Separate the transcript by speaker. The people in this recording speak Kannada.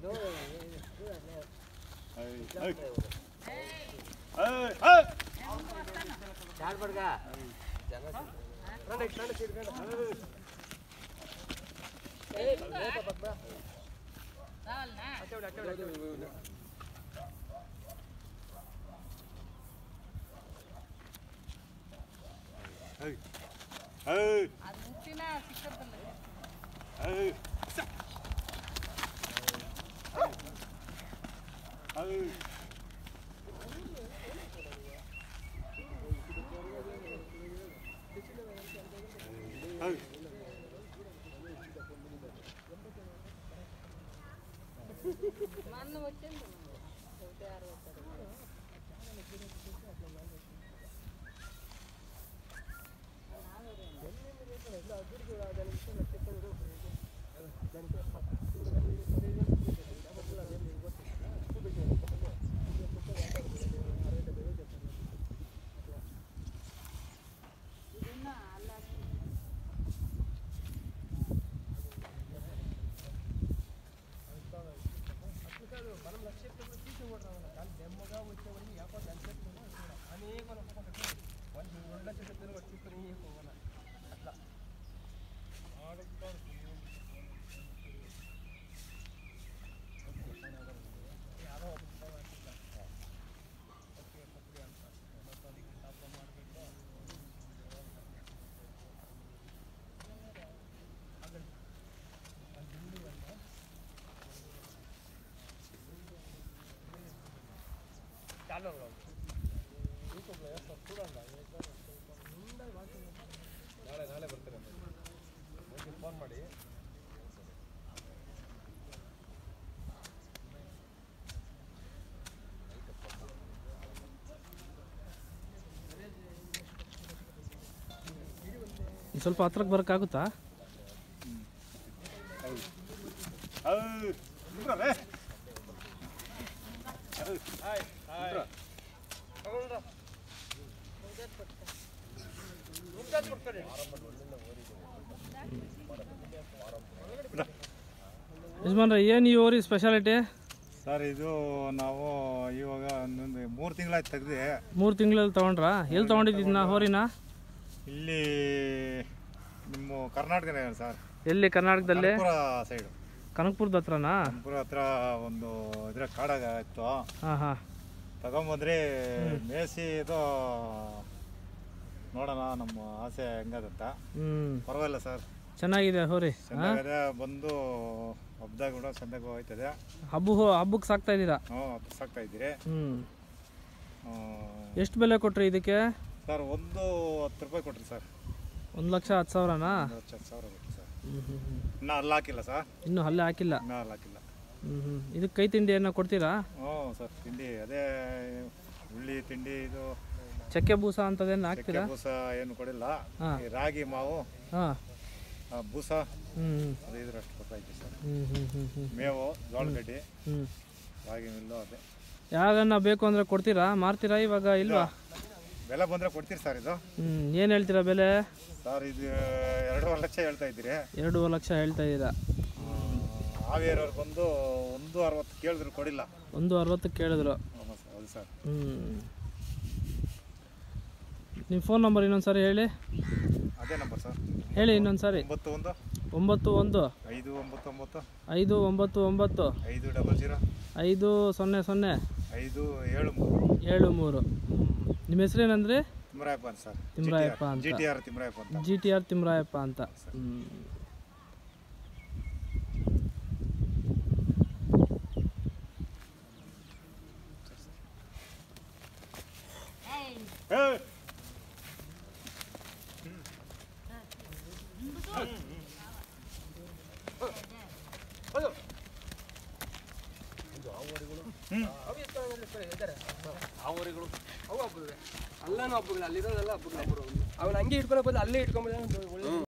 Speaker 1: ಅದು ಹುಟ್ಟಿನ ಸಿಕ್ಕತ್ತಲ್ಲ మన్ను వచ్చింది ఒకటి అరవై
Speaker 2: ಸ್ವಲ್ಪ ಹತ್ರಕ್ಕೆ ಬರೋಕ್ಕಾಗುತ್ತಾ ಯಜಮಾನ್ರೆ ಏನು ಈ ಓರಿ ಸ್ಪೆಷಾಲಿಟಿ
Speaker 3: ಸರ್ ಇದು ನಾವು ಇವಾಗ ಒಂದೊಂದು ಮೂರು ತಿಂಗಳಾಯ್ತು ತೆಗ್ದು
Speaker 2: ಮೂರು ತಿಂಗಳಲ್ಲಿ ತೊಗೊಂಡ್ರಾ ಎಲ್ಲಿ ತೊಗೊಂಡಿದ್ದೀನ ಹೋರಿನ
Speaker 3: ಇಲ್ಲಿ ನಿಮ್ಮ ಕರ್ನಾಟಕನೇ ಸರ್
Speaker 2: ಎಲ್ಲಿ ಕರ್ನಾಟಕದಲ್ಲಿ
Speaker 3: ಕನಕಪುರ ಸೈಡು
Speaker 2: ಕನಕಪುರದ ಹತ್ರನಾ
Speaker 3: ಕನಕಪುರ ಹತ್ರ ಒಂದು ಇದ್ರ ಕಾಡಾಗ ಇತ್ತು
Speaker 2: ಹಾಂ ಹಾಂ
Speaker 3: ತಗೊಂಬಂದ್ರಿ ಮೇಸಿ ಇದು ನೋಡೋಣ ನಮ್ಮ ಆಸೆ ಹೆಂಗದಂತ
Speaker 2: ಹ್ಞೂ
Speaker 3: ಪರವಾಗಿಲ್ಲ ಸರ್
Speaker 2: ಚೆನ್ನಾಗಿದೆ ಹೋರಿ
Speaker 3: ಚೆನ್ನಾಗಿದೆ ಬಂದು ಹಬ್ದಾಗ ಕೂಡ ಚೆಂದಾಗಿ ಹೋಯ್ತದೆ
Speaker 2: ಹಬ್ಬ ಹಬ್ಬಕ್ಕೆ ಸಾಕ್ತಾ ಇದ್ದೀರಾ
Speaker 3: ಹ್ಞೂ ಸಾಕ್ತಾ ಇದ್ದೀರಿ
Speaker 2: ಹ್ಞೂ
Speaker 3: ಹ್ಮ್.
Speaker 2: ಎಷ್ಟು ಬೆಲೆ ಕೊಟ್ರಿ ಇದಕ್ಕೆ
Speaker 3: ಸರ್ ಒಂದು ಹತ್ತು ರೂಪಾಯಿ ಕೊಟ್ರಿ ಸರ್
Speaker 2: ಒಂದು ಲಕ್ಷ ಹತ್ತು ಸಾವಿರನಾ
Speaker 3: ಒಂದು ಹತ್ತು ಹತ್ತು ಸಾವಿರ ಕೊಟ್ರಿ ಸರ್
Speaker 2: ಹ್ಞೂ ಹ್ಞೂ ಹ್ಞೂ
Speaker 3: ಇನ್ನೂ ಅಲ್ಲಿ ಹಾಕಿಲ್ಲ ಸರ್
Speaker 2: ಇನ್ನೂ ಹಲ್ಲೆ ಹಾಕಿಲ್ಲ
Speaker 3: ಇನ್ನೂ ಅಲ್ಲಿ ಹಾಕಿಲ್ಲ
Speaker 2: ಹ್ಞೂ ಹ್ಞೂ ಇದಕ್ಕೆ ಕೈ ತಿಂಡಿ ಏನೋ ಕೊಡ್ತೀರಾ
Speaker 3: ಹ್ಞೂ ಸರ್ ತಿಂಡಿ ಅದೇ ಉಳ್ಳಿ ತಿಂಡಿ ಇದು
Speaker 2: ಚಕ್ಕೆ ಬೂಸ ಅಂತದೇನು
Speaker 3: ಚಕ್ಕೆ
Speaker 2: ಹಾಕ್ತೀರಾ
Speaker 3: ಬೂಸ ಏನು ಕೊಡಿಲ್ಲ
Speaker 2: ಹಾ.
Speaker 3: ಈ ರಾಗಿ ಮಾವು
Speaker 2: ಹಾಂ
Speaker 3: ಆ, ಬೂಸ
Speaker 2: ಹ್ಞೂ
Speaker 3: ಅದು ಇದ್ರಷ್ಟು ಕೊಡ್ತಾ ಇದ್ದೀವಿ ಸರ್
Speaker 2: ಹ್ಞೂ ಹ್ಞೂ ಹ್ಞೂ ಹ್ಞೂ
Speaker 3: ಮೇವು ಜೋಳಗಡ್ಡಿ
Speaker 2: ಹ್ಞೂ
Speaker 3: ರಾಗಿ ಮಿಲ್ಲು ಅದೇ
Speaker 2: ಯಾಗನ್ನ ಬೇಕು ಅಂದರೆ ಕೊಡ್ತೀರಾ ಮಾರ್ತೀರಾ ಇವಾಗ ಇಲ್ವಾ
Speaker 3: ಬೆಲೆ ಬಂದರೆ ಕೊಡ್ತೀರಿ ಸರ್ ಇದು
Speaker 2: ಹ್ಞೂ ಏನು ಹೇಳ್ತೀರಾ ಬೆಲೆ
Speaker 3: ಸರ್ ಇದು ಎರಡೂವರೆ ಲಕ್ಷ ಹೇಳ್ತಾ ಇದ್ದೀರಿ
Speaker 2: ಎರಡೂವರೆ ಲಕ್ಷ ಹೇಳ್ತಾ ಇದ್ದೀರಾ
Speaker 3: ಹಾವೇರವ್ರು ಬಂದು ಒಂದು ಅರವತ್ತು ಕೇಳಿದ್ರು ಕೊಡಿಲ್ಲ
Speaker 2: ಒಂದು ಅರವತ್ತಕ್ಕೆ ಕೇಳಿದ್ರು
Speaker 3: ಹೌದು ಸರ್ ಹೌದು ಸರ್
Speaker 2: ಹ್ಞೂ ನಿಮ್ಮ ಫೋನ್ ನಂಬರ್ ಇನ್ನೊಂದು ಸಾರಿ ಹೇಳಿ
Speaker 3: ಅದೇ ನಂಬರ್ ಸರ್
Speaker 2: ಹೇಳಿ ಇನ್ನೊಂದು ಸಾರಿ
Speaker 3: ಒಂಬತ್ತು ಒಂದು
Speaker 2: ಒಂಬತ್ತು ಒಂದು
Speaker 3: ಐದು ಒಂಬತ್ತು ಒಂಬತ್ತು
Speaker 2: ಐದು ಒಂಬತ್ತು ಒಂಬತ್ತು
Speaker 3: ಐದು ಡಬಲ್ ಜೀರೋ
Speaker 2: ಐದು ಸೊನ್ನೆ ಸೊನ್ನೆ
Speaker 3: ಐದು ಏಳು ಮೂರು
Speaker 2: ಏಳು ಮೂರು ನಿಮ್ಮ ಹೆಸರೇನಂದ್ರೆ
Speaker 3: ತಿಮ್ರಾಯಪ್ಪ ಅಂತ ಸರ್
Speaker 2: ತಿಮ್ರಾಯಪ್ಪ ಅಂತ.
Speaker 3: ಜಿ ಟಿ ಆರ್ ತಿಮ್ರಾಯಪ್ಪ ಅಂತ
Speaker 2: ಜಿ ಟಿ ಆರ್ ತಿಮ್ರಾಯಪ್ಪ ಅಂತ ಹ್ಞೂ
Speaker 3: ಏಯ್!
Speaker 4: ಅಲ್ಲೂ ಹಬ್ಬಗಳು ಅಲ್ಲಿರೋದೆಲ್ಲ ಹಬ್ಬಗಳು ಅವನು ಹಂಗೆ ಇಟ್ಕೊಳಕ್ ಹೋದ್ರೆ ಅಲ್ಲೇ ಇಟ್ಕೊಂಡ್ಬಿಡ